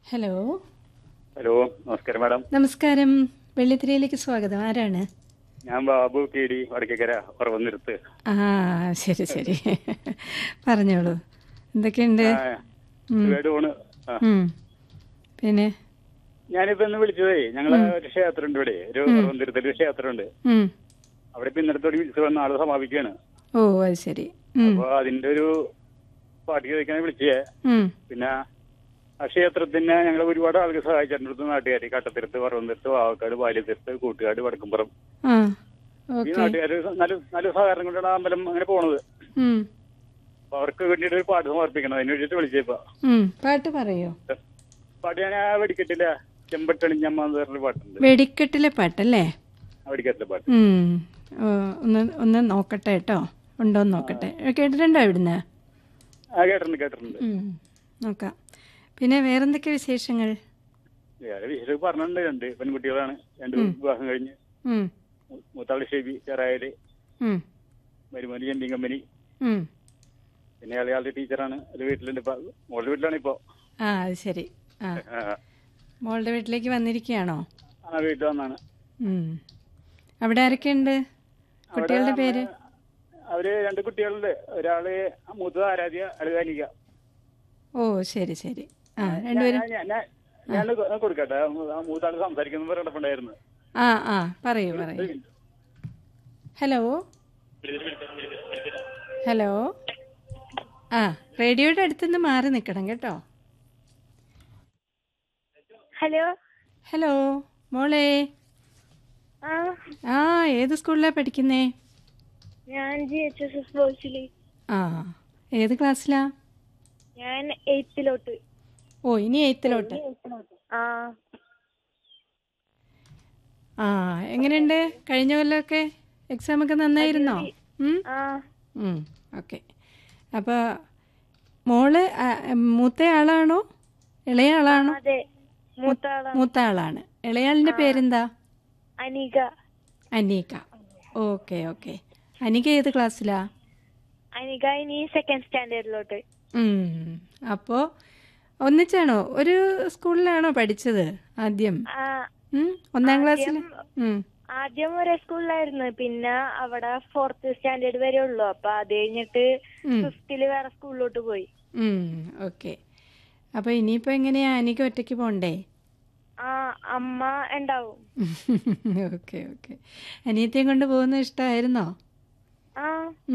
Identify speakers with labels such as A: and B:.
A: Hello
B: hello നമസ്കാരം madam
A: നമസ്കാരം വെള്ളിത്തിരയിലേക്ക് സ്വാഗതം ആരാണ്
B: ഞാൻ ബാബു കെ ഡി വടക്കേക്കര ഉറവന്നിരുത്ത്
A: ആ ശരി ശരി പറഞ്ഞോളൂ എന്തൊക്കെയുണ്ട്
B: സുഖമായിട്ട് പോണ് ആ.
A: ഉം. പിന്നെ
B: ഞാനിപ്പോ ഇന്ന് വിളിച്ചതേ ഞങ്ങളെ ഒരു ക്ഷേത്രമുണ്ട് ഇവിടെ ഒരു ഉറവന്നിരുത്തിൽ ഒരു ക്ഷേത്രമുണ്ട്
A: ഉം.
B: അവിടെ ഇപ്പൊ ഇന്നലത്തോടെ ഉത്സവം നാളെ സമാപിക്കുകയാണ്
A: ഓ അത് ശരി ഉം.
B: അപ്പൊ അതിന്റെ ഒരു പാട്ട് ചോദിക്കാനെ വിളിച്ചേ
A: ഉം.
B: പിന്നെ ആ ക്ഷേത്രത്തിന് ഞങ്ങൾ ഒരുപാട് ആൾക്ക് സഹായിച്ചിട്ടുണ്ട് നാട്ടുകാർ കട്ടത്തിരുത്ത് പറവന്തിരുത്ത് വാവക്കാട് ബാല്യത്തിരുത്ത് കൂട്ടുകാട് വടക്കുംപുറം
A: ആ
B: ഈ
A: ഓക്കെ
B: നാട്ടുകാർ നല്ല നല്ല സഹകരണം കൊണ്ടാണ് ആ അമ്പലം അങ്ങനെ പോണത്
A: ഉം.
B: അപ്പൊ അവർക്ക് വേണ്ടിയിട്ട് ഒരു പാട്ട് സമർപ്പിക്കണം അതിന് വേണ്ടിയിട്ട് വിളിച്ചേപ്പാ
A: ഉം. പാട്ട് പറയോ
B: പാട്ട് ഞാൻ ആ വെടിക്കെട്ടില്ല ചെമ്പട്ടണിഞ്ഞമ്മ എന്ന് പറഞ്ഞൊരു പാട്ടുണ്ട്
A: വെടിക്കെട്ടിലെ പാട്ടല്ലേ
B: ആ വെടിക്കെട്ടിലെ പാട്ട്
A: ഉം. ഓ, ഒന്ന് ഒന്ന് നോക്കട്ടെ കേട്ടോ ഉണ്ടോന്ന് നോക്കട്ടെ കേട്ടിട്ടുണ്ടോ ഇവിടുന്ന്
B: ആ കേട്ടിട്ടുണ്ട് കേട്ടിട്ടുണ്ട്
A: ഉം. നോക്കാം പിന്നെ വേറെന്തൊക്കെ വിശേഷങ്ങൾ
B: വേറെ വിശേഷം പറഞ്ഞിട്ടുണ്ട് രണ്ട് പെൺകുട്ടികളാണ് രണ്ട് വിവാഹം കഴിഞ്ഞ്
A: ഉം.
B: മൂ- മൂത്താള് ഷെബി ചെറായാല്
A: ഉം.
B: മരുമോന് ചെമ്പി കമ്പനി
A: ഉം.
B: പിന്നെ ഇളയാളുടെ ടീച്ചറാണ് അത് വീട്ടിലുണ്ട് ഇപ്പൊ മോളുടെ വീട്ടിലാണ് ഇപ്പൊ
A: ആ അത് ശരി ആ
B: ആ,
A: മോളുടെ വീട്ടിലേക്ക് വന്നിരിക്കുകയാണോ
B: ആ വീട്ടിൽ വന്നാണ്
A: ഉം. അവിടെ ആരൊക്കെയുണ്ട് കുട്ടികളുടെ പേര്
B: അവര് രണ്ട് കുട്ടികളുണ്ട് ഒരാള് മൂത്തത് ആരാധ്യ അഴുകാനിക
A: ഓ ശരി ശരി ആ രണ്ടുപേരും
B: ഞാൻ കൊടുക്കട്ടെ ആ മൂത്താള് സംസാരിക്കുന്ന പറഞ്ഞിട്ടുണ്ടായിരുന്നു
A: ആ ആ പറയൂ പറയൂ ഹലോ ഹലോ ആ റേഡിയോയുടെ അടുത്തുനിന്ന് മാറി നിൽക്കണം കേട്ടോ
C: ഹലോ
A: ഹലോ മോളെ
C: ആ
A: ആ ഏത് സ്കൂളിലാണ് പഠിക്കുന്നേ
C: ഞാൻ ജി എച്ച് എസ് എസ് ബോയ്സില്
A: ആ ഏത് ക്ലാസ്സിലാ
C: ഞാൻ എയ്ത്തിലോട്ട്
A: ഓ ഇനി എയ്ത്തിലോട്ട്
C: ആ
A: ആ എങ്ങനെയുണ്ട് കഴിഞ്ഞ കൊല്ലമൊക്കെ എക്സാം ഒക്കെ നന്നായിരുന്നോ ഉം?
C: ആ
A: ഉം, ഓക്കെ അപ്പോൾ മോള് ആ, മൂത്ത ആളാണോ ഇളയ ആളാണോ
C: അതെ മൂത്താളാ
A: മൂത്ത ആളാണ് ഇളയാളിൻ്റെ പേരെന്താ
C: അനിക
A: അനീക ഓക്കെ ഓക്കെ അനിക ഏത് ക്ലാസ്സിലാ
C: അനിക ഇനി സെക്കൻഡ് സ്റ്റാൻഡേർഡിലോട്ട്
A: ഉം, അപ്പോൾ ഒന്നിച്ചാണോ ഒരു സ്കൂളിലാണോ പഠിച്ചത് ആദ്യം
C: ആ
A: ഉം, ഒന്നാം ക്ലാസ്സിൽ ഉം,
C: ആദ്യം ഒരേ സ്കൂളിലായിരുന്നു പിന്നെ അവിടെ ഫോർത്ത് സ്റ്റാൻഡേർഡ് വരെ ഉള്ളു അപ്പൊ അത് കഴിഞ്ഞിട്ട്
A: ഉം.
C: ഫിഫ്തില് വേറെ സ്കൂളിലോട്ട് പോയി
A: ഉം, ഓക്കെ അപ്പോൾ ഇനിയിപ്പോൾ എങ്ങനെയാ അനിക ഒറ്റയ്ക്ക് പോണ്ടേ
C: ആ അമ്മ ഉണ്ടാവും
A: ഓക്കെ ഓക്കെ അനിയത്തെയും കൊണ്ട് പോകുന്നത് ഇഷ്ടമായിരുന്നോ
C: ആ